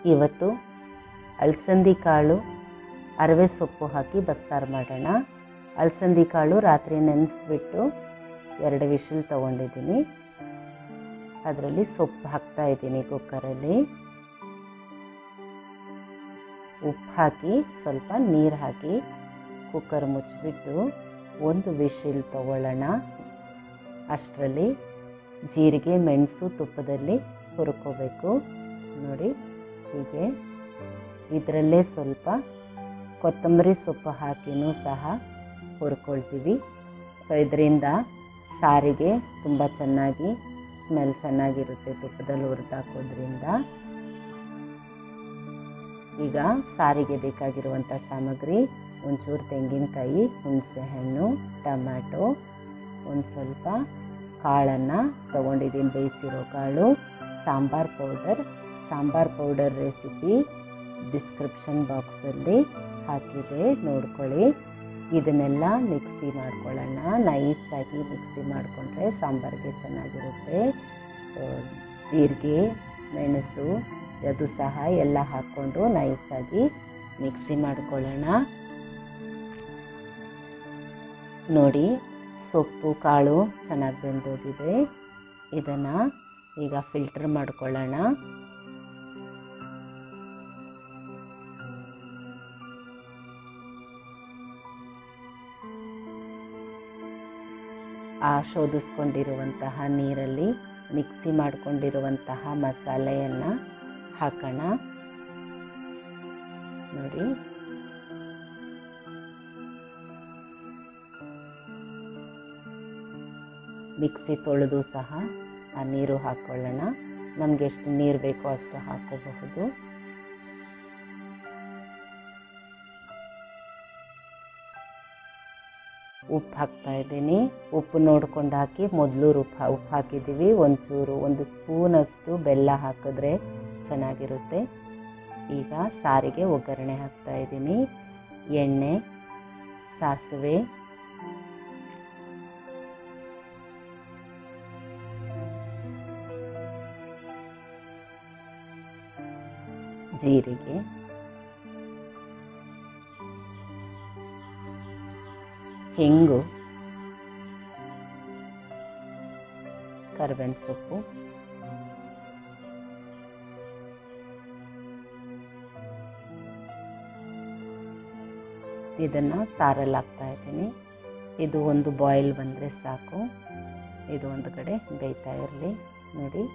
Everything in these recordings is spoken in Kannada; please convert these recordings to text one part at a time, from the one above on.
ಇವತ್ತು ಅಲಸಂದಿ ಕಾಳು ಅರವೆ ಸೊಪ್ಪು ಹಾಕಿ ಬಸ್ಸಾರು ಮಾಡೋಣ ಅಲಸಂದಿ ಕಾಳು ರಾತ್ರಿ ನೆನೆಸ್ಬಿಟ್ಟು ಎರಡು ವಿಷಲ್ ತೊಗೊಂಡಿದ್ದೀನಿ ಅದರಲ್ಲಿ ಸೊಪ್ಪು ಹಾಕ್ತಾ ಇದ್ದೀನಿ ಕುಕ್ಕರಲ್ಲಿ ಉಪ್ಪು ಹಾಕಿ ಸ್ವಲ್ಪ ನೀರು ಹಾಕಿ ಕುಕ್ಕರ್ ಮುಚ್ಚಿಬಿಟ್ಟು ಒಂದು ವಿಷಿಲ್ ತಗೊಳ್ಳೋಣ ಅಷ್ಟರಲ್ಲಿ ಜೀರಿಗೆ ಮೆಣಸು ತುಪ್ಪದಲ್ಲಿ ಹುರ್ಕೋಬೇಕು ನೋಡಿ ಹೀಗೆ ಇದರಲ್ಲೇ ಸ್ವಲ್ಪ ಕೊತ್ತಂಬರಿ ಸೊಪ್ಪು ಹಾಕಿನೂ ಸಹ ಹುರ್ಕೊಳ್ತೀವಿ ಸೊ ಇದರಿಂದ ಸಾರಿಗೆ ತುಂಬ ಚೆನ್ನಾಗಿ ಸ್ಮೆಲ್ ಚೆನ್ನಾಗಿರುತ್ತೆ ತುಪ್ಪದಲ್ಲಿ ಹುರಿದಾಕೋದ್ರಿಂದ ಈಗ ಸಾರಿಗೆ ಬೇಕಾಗಿರುವಂಥ ಸಾಮಗ್ರಿ ಒಂಚೂರು ತೆಂಗಿನಕಾಯಿ ಹುಣಸೆಹಣ್ಣು ಟೊಮ್ಯಾಟೊ ಒಂದು ಸ್ವಲ್ಪ ಕಾಳನ್ನು ತೊಗೊಂಡಿದ್ದೀನಿ ಬೇಯಿಸಿರೋ ಕಾಳು sambar powder sambar powder recipe description ಬಾಕ್ಸಲ್ಲಿ ಹಾಕಿದೆ ನೋಡ್ಕೊಳ್ಳಿ ಇದನ್ನೆಲ್ಲ ಮಿಕ್ಸಿ ಮಾಡ್ಕೊಳ್ಳೋಣ ನೈಸಾಗಿ ಮಿಕ್ಸಿ ಮಾಡಿಕೊಂಡ್ರೆ ಸಾಂಬಾರಿಗೆ ಚೆನ್ನಾಗಿರುತ್ತೆ ಜೀರಿಗೆ ಮೆಣಸು ಅದು ಸಹ ಎಲ್ಲ ಹಾಕ್ಕೊಂಡು ನೈಸಾಗಿ ಮಿಕ್ಸಿ ಮಾಡ್ಕೊಳ್ಳೋಣ ನೋಡಿ ಸೊಪ್ಪು ಕಾಳು ಚೆನ್ನಾಗಿ ಬೆಂದೋಗಿದೆ ಇದನ್ನು ಈಗ ಫಿಲ್ಟರ್ ಮಾಡ್ಕೊಳ್ಳೋಣ ಆ ಶೋಧಿಸ್ಕೊಂಡಿರುವಂತಹ ನೀರಲ್ಲಿ ಮಿಕ್ಸಿ ಮಾಡಿಕೊಂಡಿರುವಂತಹ ಮಸಾಲೆಯನ್ನು ಹಾಕೋಣ ನೋಡಿ ಮಿಕ್ಸಿ ತೊಳೆದು ಸಹ ಆ ನೀರು ಹಾಕ್ಕೊಳ್ಳೋಣ ನಮಗೆ ಎಷ್ಟು ನೀರು ಬೇಕೋ ಅಷ್ಟು ಹಾಕೋಬಹುದು ಉಪ್ಪು ಹಾಕ್ತಾ ಇದ್ದೀನಿ ಉಪ್ಪು ನೋಡ್ಕೊಂಡು ಹಾಕಿ ಮೊದಲು ಉಪ್ಪು ಉಪ್ಪು ಹಾಕಿದ್ದೀವಿ ಒಂಚೂರು ಒಂದು ಸ್ಪೂನಷ್ಟು ಬೆಲ್ಲ ಹಾಕಿದ್ರೆ ಚೆನ್ನಾಗಿರುತ್ತೆ ಈಗ ಸಾರಿಗೆ ಒಗ್ಗರಣೆ ಹಾಕ್ತಾ ಇದ್ದೀನಿ ಎಣ್ಣೆ ಸಾಸಿವೆ ಜೀರಿಗೆ ಹಿಂಗು ಕರ್ಬೇವಿನ ಸೊಪ್ಪು ಇದನ್ನು ಸಾರಲ್ಲಿ ಹಾಕ್ತಾ ಇದ್ದೀನಿ ಇದು ಒಂದು ಬಾಯ್ಲ್ ಬಂದರೆ ಸಾಕು ಇದು ಒಂದು ಕಡೆ ಬೇಯ್ತಾ ಇರಲಿ ನೋಡಿ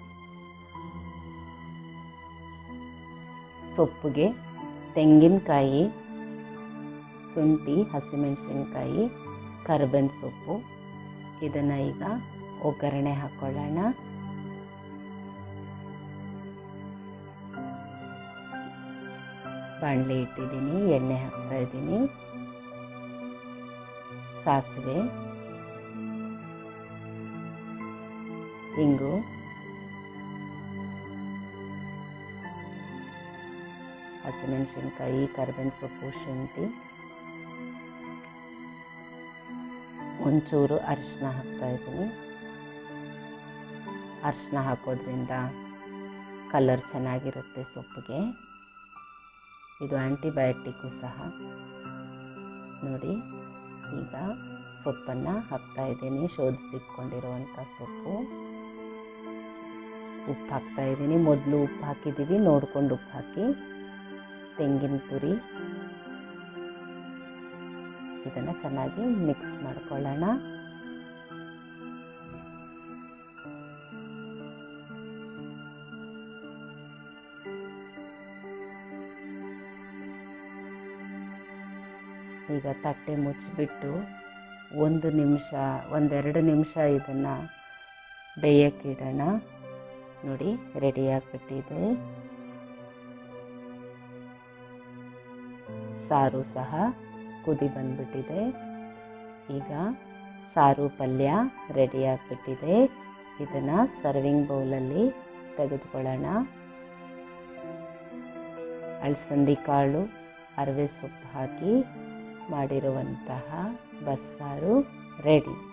ಸೊಪ್ಪಿಗೆ ತೆಂಗಿನಕಾಯಿ ಶುಂಠಿ ಹಸಿಮೆಣಸಿನ್ಕಾಯಿ ಕರ್ಬೇವಿನ ಸೊಪ್ಪು ಇದನ್ನು ಈಗ ಒಗ್ಗರಣೆ ಹಾಕ್ಕೊಳ್ಳೋಣ ಬಾಣಲೆ ಇಟ್ಟಿದ್ದೀನಿ ಎಣ್ಣೆ ಹಾಕ್ತಾ ಇದ್ದೀನಿ ಸಾಸಿವೆ ಹಿಂಗು ಹಸಿಮೆಣಸಿನ್ಕಾಯಿ ಕರ್ಬೇವಿನ ಸೊಪ್ಪು ಶುಂಠಿ ಒಂಚೂರು ಅರಿಶಿನ ಹಾಕ್ತಾ ಇದ್ದೀನಿ ಅರಿಶಿನ ಹಾಕೋದ್ರಿಂದ ಕಲರ್ ಚೆನ್ನಾಗಿರುತ್ತೆ ಸೊಪ್ಪಿಗೆ ಇದು ಆ್ಯಂಟಿಬಯೋಟಿಕ್ಕು ಸಹ ನೋಡಿ ಈಗ ಸೊಪ್ಪನ್ನು ಹಾಕ್ತಾ ಇದ್ದೀನಿ ಶೋಧಿಸಿಟ್ಕೊಂಡಿರುವಂಥ ಸೊಪ್ಪು ಉಪ್ಪು ಹಾಕ್ತಾ ಇದ್ದೀನಿ ಮೊದಲು ಉಪ್ಪು ಹಾಕಿದ್ದೀವಿ ನೋಡ್ಕೊಂಡು ಉಪ್ಪು ಹಾಕಿ ತೆಂಗಿನ ತುರಿ ಇದನ್ನು ಚೆನ್ನಾಗಿ ಮಿಕ್ಸ್ ಮಾಡ್ಕೊಳ್ಳೋಣ ಈಗ ತಟ್ಟೆ ಮುಚ್ಚಿಬಿಟ್ಟು ಒಂದು ನಿಮಿಷ ಒಂದೆರಡು ನಿಮಿಷ ಇದನ್ನು ಬೇಯಕ್ಕಿಡೋಣ ನೋಡಿ ರೆಡಿಯಾಗಿಬಿಟ್ಟಿದೆ ಸಾರು ಸಹ ಕುದಿ ಬಂದ್ಬಿಟ್ಟಿದೆ ಈಗ ಸಾರು ಪಲ್ಯ ರೆಡಿಯಾಗಿಬಿಟ್ಟಿದೆ ಇದನ್ನು ಸರ್ವಿಂಗ್ ಬೌಲಲ್ಲಿ ತೆಗೆದುಕೊಳ್ಳೋಣ ಅಳಸಂದಿ ಕಾಳು ಅರವೆ ಸೊಪ್ಪು ಹಾಕಿ ಮಾಡಿರುವಂತಹ ಬಸ್ಸಾರು ರೆಡಿ